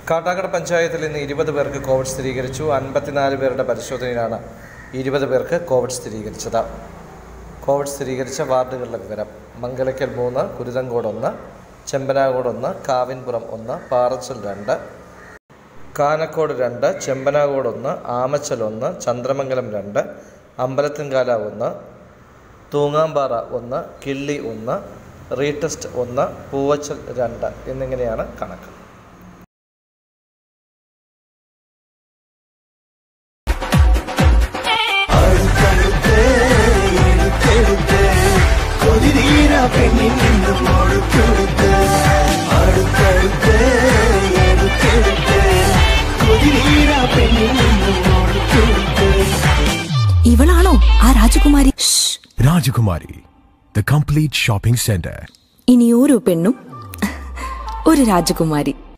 കാട്ടാക്കട പഞ്ചായത്തിൽ ഇന്ന് ഇരുപത് പേർക്ക് കോവിഡ് സ്ഥിരീകരിച്ചു അൻപത്തിനാല് പേരുടെ പരിശോധനയിലാണ് ഇരുപത് പേർക്ക് കോവിഡ് സ്ഥിരീകരിച്ചത് കോവിഡ് സ്ഥിരീകരിച്ച വാർഡുകളുടെ വിവരം മംഗലയ്ക്കൽ മൂന്ന് കുരുതങ്കോട് ഒന്ന് ചെമ്പനാകോട് ഒന്ന് കാവിൻപുറം ഒന്ന് പാറച്ചൽ രണ്ട് കാനക്കോട് രണ്ട് ചെമ്പനാകോട് ഒന്ന് ആമച്ചൽ ഒന്ന് ചന്ദ്രമംഗലം രണ്ട് അമ്പലത്തിൻകാല ഒന്ന് തൂങ്ങാമ്പാറ ഒന്ന് കിള്ളി ഒന്ന് റീടെസ്റ്റ് ഒന്ന് പൂവച്ചൽ രണ്ട് എന്നിങ്ങനെയാണ് കണക്ക് കൊതിരീര പെണ്ണിൽ നിന്നും ഒഴുക്കെടുത്ത് അടുത്തടുത്ത് എടുത്തെടുത്ത് കൊതിരീര പെണ്ണിൽ നിന്നും ഒഴുക്കെടുത്ത് ഇവളാണോ ആ രാജകുമാരി ഷ്. Rajakumari, the complete shopping center. ഇനി ഓരോ പെണ്ണും ഒരു രാജകുമാരി